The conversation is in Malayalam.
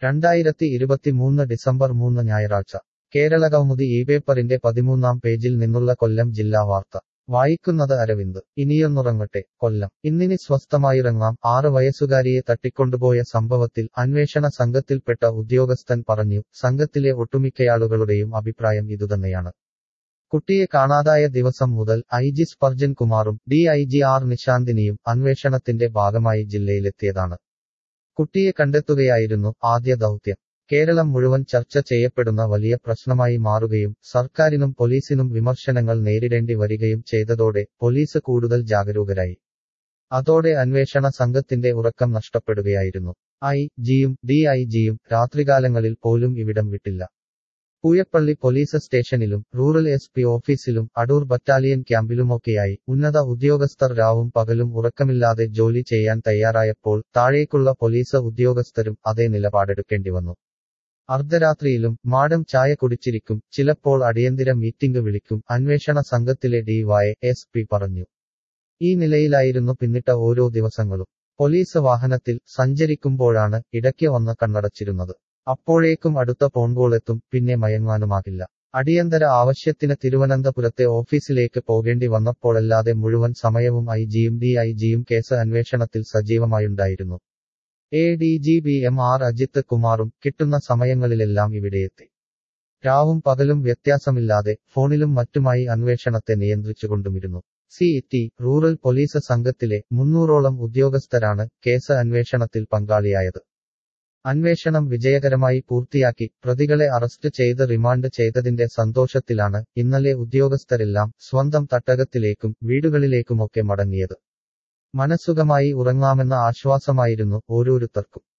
രണ്ടായിരത്തി ഇരുപത്തിമൂന്ന് ഡിസംബർ മൂന്ന് ഞായറാഴ്ച കേരളകൗമുദി ഈ പേപ്പറിന്റെ പതിമൂന്നാം പേജിൽ നിന്നുള്ള കൊല്ലം ജില്ലാ വാർത്ത വായിക്കുന്നത് അരവിന്ദ് ഇനിയൊന്നുറങ്ങട്ടെ കൊല്ലം ഇന്നിനി സ്വസ്ഥമായിറങ്ങാം ആറ് വയസ്സുകാരിയെ തട്ടിക്കൊണ്ടുപോയ സംഭവത്തിൽ അന്വേഷണ സംഘത്തിൽപ്പെട്ട ഉദ്യോഗസ്ഥൻ പറഞ്ഞു സംഘത്തിലെ ഒട്ടുമിക്കയാളുകളുടെയും അഭിപ്രായം ഇതുതന്നെയാണ് കുട്ടിയെ കാണാതായ ദിവസം മുതൽ ഐ ജി സ്പർജൻ കുമാറും ഡി ഐ ജി ആർ നിശാന്തിനിയും അന്വേഷണത്തിന്റെ ഭാഗമായി ജില്ലയിലെത്തിയതാണ് കുട്ടിയെ കണ്ടെത്തുകയായിരുന്നു ആദ്യ ദൗത്യം കേരളം മുഴുവൻ ചർച്ച ചെയ്യപ്പെടുന്ന വലിയ പ്രശ്നമായി മാറുകയും സർക്കാരിനും പോലീസിനും വിമർശനങ്ങൾ നേരിടേണ്ടി വരികയും ചെയ്തതോടെ പോലീസ് കൂടുതൽ ജാഗരൂകരായി അതോടെ അന്വേഷണ സംഘത്തിന്റെ ഉറക്കം നഷ്ടപ്പെടുകയായിരുന്നു ഐ ജിയും ഡി ഐ ജിയും രാത്രികാലങ്ങളിൽ പോലും ഇവിടം വിട്ടില്ല പൂയപ്പള്ളി പോലീസ് സ്റ്റേഷനിലും റൂറൽ എസ് പി ഓഫീസിലും അടൂർ ബറ്റാലിയൻ ക്യാമ്പിലുമൊക്കെയായി ഉന്നത ഉദ്യോഗസ്ഥർ രാവും പകലും ഉറക്കമില്ലാതെ ജോലി ചെയ്യാൻ തയ്യാറായപ്പോൾ താഴേക്കുള്ള പോലീസ് ഉദ്യോഗസ്ഥരും അതേ നിലപാടെടുക്കേണ്ടി വന്നു അർദ്ധരാത്രിയിലും മാഡം ചായ കുടിച്ചിരിക്കും ചിലപ്പോൾ അടിയന്തര മീറ്റിംഗ് വിളിക്കും അന്വേഷണ സംഘത്തിലെ ഡി വൈ എസ് പി പറഞ്ഞു ഈ നിലയിലായിരുന്നു പിന്നിട്ട ഓരോ ദിവസങ്ങളും പോലീസ് വാഹനത്തിൽ സഞ്ചരിക്കുമ്പോഴാണ് ഇടയ്ക്ക് വന്ന് കണ്ണടച്ചിരുന്നത് അപ്പോഴേക്കും അടുത്ത ഫോൺകോളെത്തും പിന്നെ മയങ്ങാനുമാകില്ല അടിയന്തര ആവശ്യത്തിന് തിരുവനന്തപുരത്തെ ഓഫീസിലേക്ക് പോകേണ്ടി വന്നപ്പോഴല്ലാതെ മുഴുവൻ സമയവും ഐ ജിയും ഡി ഐ ജിയും കേസ് അന്വേഷണത്തിൽ സജീവമായുണ്ടായിരുന്നു A D G P M R Ajith കുമാറും കിട്ടുന്ന സമയങ്ങളിലെല്ലാം ഇവിടെയെത്തി രാവും പകലും വ്യത്യാസമില്ലാതെ ഫോണിലും മറ്റുമായി അന്വേഷണത്തെ നിയന്ത്രിച്ചുകൊണ്ടുമിരുന്നു സി ടി റൂറൽ പോലീസ് സംഘത്തിലെ മുന്നൂറോളം ഉദ്യോഗസ്ഥരാണ് കേസ് അന്വേഷണത്തിൽ പങ്കാളിയായത് അന്വേഷണം വിജയകരമായി പൂർത്തിയാക്കി പ്രതികളെ അറസ്റ്റ് ചെയ്ത് റിമാൻഡ് ചെയ്തതിന്റെ സന്തോഷത്തിലാണ് ഇന്നലെ ഉദ്യോഗസ്ഥരെല്ലാം സ്വന്തം തട്ടകത്തിലേക്കും വീടുകളിലേക്കുമൊക്കെ മടങ്ങിയത് മനസ്സുഖമായി ഉറങ്ങാമെന്ന ആശ്വാസമായിരുന്നു ഓരോരുത്തർക്കും